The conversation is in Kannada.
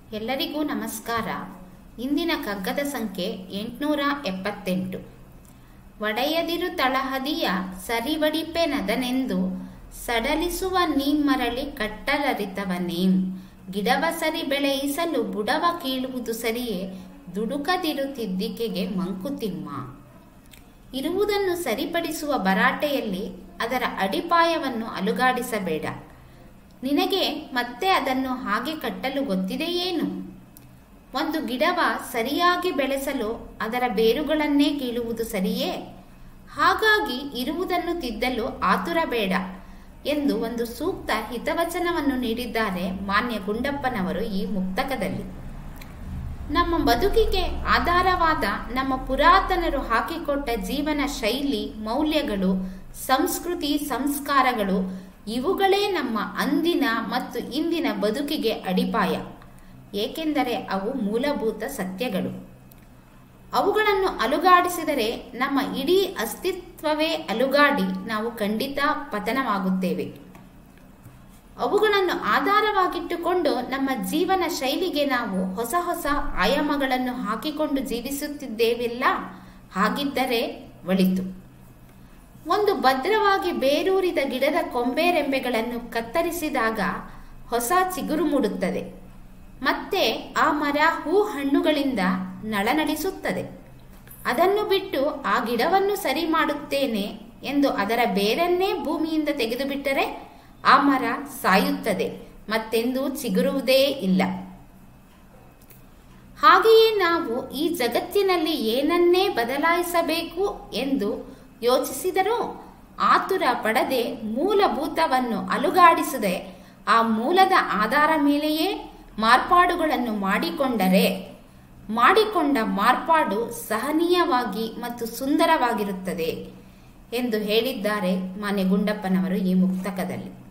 ಎಲ್ಲರಿಗೂ ನಮಸ್ಕಾರ ಇಂದಿನ ಕಗ್ಗದ ಸಂಖ್ಯೆ ಎಂಟುನೂರ ಎಪ್ಪತ್ತೆಂಟು ಒಡೆಯದಿರು ತಳಹದಿಯ ಸರಿವಡಿಪೆನದನೆಂದು ಸಡಲಿಸುವ ನೀಮರಳಿ ಕಟ್ಟಲರಿತವನೇಂ ಗಿಡವ ಸರಿ ಬೆಳೆಯಿಸಲು ಬುಡವ ಕೀಳುವುದು ಸರಿಯೇ ದುಡುಕದಿರು ತಿದ್ದಿಕೆಗೆ ಮಂಕುತಿಮ್ಮ ಇರುವುದನ್ನು ಸರಿಪಡಿಸುವ ಭರಾಟೆಯಲ್ಲಿ ಅದರ ಅಡಿಪಾಯವನ್ನು ಅಲುಗಾಡಿಸಬೇಡ ನಿನಗೆ ಮತ್ತೆ ಅದನ್ನು ಹಾಗೆ ಕಟ್ಟಲು ಗೊತ್ತಿದೆಯೇನು ಒಂದು ಗಿಡವ ಸರಿಯಾಗಿ ಬೆಳೆಸಲು ಅದರ ಬೇರುಗಳನ್ನೇ ಕೀಳುವುದು ಸರಿಯೇ ಹಾಗಾಗಿ ಇರುವುದನ್ನು ತಿದ್ದಲು ಆತುರ ಬೇಡ ಎಂದು ಒಂದು ಸೂಕ್ತ ಹಿತವಚನವನ್ನು ನೀಡಿದ್ದಾರೆ ಮಾನ್ಯ ಗುಂಡಪ್ಪನವರು ಈ ಮುಕ್ತಕದಲ್ಲಿ ನಮ್ಮ ಬದುಕಿಗೆ ಆಧಾರವಾದ ನಮ್ಮ ಪುರಾತನರು ಹಾಕಿಕೊಟ್ಟ ಜೀವನ ಶೈಲಿ ಮೌಲ್ಯಗಳು ಸಂಸ್ಕೃತಿ ಸಂಸ್ಕಾರಗಳು ಇವುಗಳೇ ನಮ್ಮ ಅಂದಿನ ಮತ್ತು ಇಂದಿನ ಬದುಕಿಗೆ ಅಡಿಪಾಯ ಏಕೆಂದರೆ ಅವು ಮೂಲಭೂತ ಸತ್ಯಗಳು ಅವುಗಳನ್ನು ಅಲುಗಾಡಿಸಿದರೆ ನಮ್ಮ ಇಡೀ ಅಸ್ತಿತ್ವವೇ ಅಲುಗಾಡಿ ನಾವು ಖಂಡಿತ ಪತನವಾಗುತ್ತೇವೆ ಅವುಗಳನ್ನು ಆಧಾರವಾಗಿಟ್ಟುಕೊಂಡು ನಮ್ಮ ಜೀವನ ಶೈಲಿಗೆ ನಾವು ಹೊಸ ಹೊಸ ಆಯಾಮಗಳನ್ನು ಹಾಕಿಕೊಂಡು ಜೀವಿಸುತ್ತಿದ್ದೇವಿಲ್ಲ ಹಾಗಿದ್ದರೆ ಒಳಿತು ಒಂದು ಭದ್ರವಾಗಿ ಬೇರೂರಿದ ಗಿಡದ ಕೊಂಬೆರೆಂಬೆಗಳನ್ನು ಕತ್ತರಿಸಿದಾಗ ಹೊಸ ಚಿಗುರು ಮೂಡುತ್ತದೆ ಮತ್ತೆ ಆ ಮರ ಹೂ ಹಣ್ಣುಗಳಿಂದ ನಳನಡಿಸುತ್ತದೆ ಅದನ್ನು ಬಿಟ್ಟು ಆ ಗಿಡವನ್ನು ಸರಿ ಮಾಡುತ್ತೇನೆ ಎಂದು ಅದರ ಬೇರನ್ನೇ ಭೂಮಿಯಿಂದ ತೆಗೆದುಬಿಟ್ಟರೆ ಆ ಮರ ಸಾಯುತ್ತದೆ ಮತ್ತೆಂದೂ ಚಿಗುರುವುದೇ ಇಲ್ಲ ಹಾಗೆಯೇ ನಾವು ಈ ಜಗತ್ತಿನಲ್ಲಿ ಏನನ್ನೇ ಬದಲಾಯಿಸಬೇಕು ಎಂದು ಯೋಚಿಸಿದರೂ ಆತುರ ಪಡದೆ ಮೂಲಭೂತವನ್ನು ಅಲುಗಾಡಿಸದೆ ಆ ಮೂಲದ ಆಧಾರ ಮೇಲೆಯೇ ಮಾರ್ಪಾಡುಗಳನ್ನು ಮಾಡಿಕೊಂಡರೆ ಮಾಡಿಕೊಂಡ ಮಾರ್ಪಾಡು ಸಹನೀಯವಾಗಿ ಮತ್ತು ಸುಂದರವಾಗಿರುತ್ತದೆ ಎಂದು ಹೇಳಿದ್ದಾರೆ ಮಾನ್ಯ ಗುಂಡಪ್ಪನವರು ಈ ಮುಕ್ತಕದಲ್ಲಿ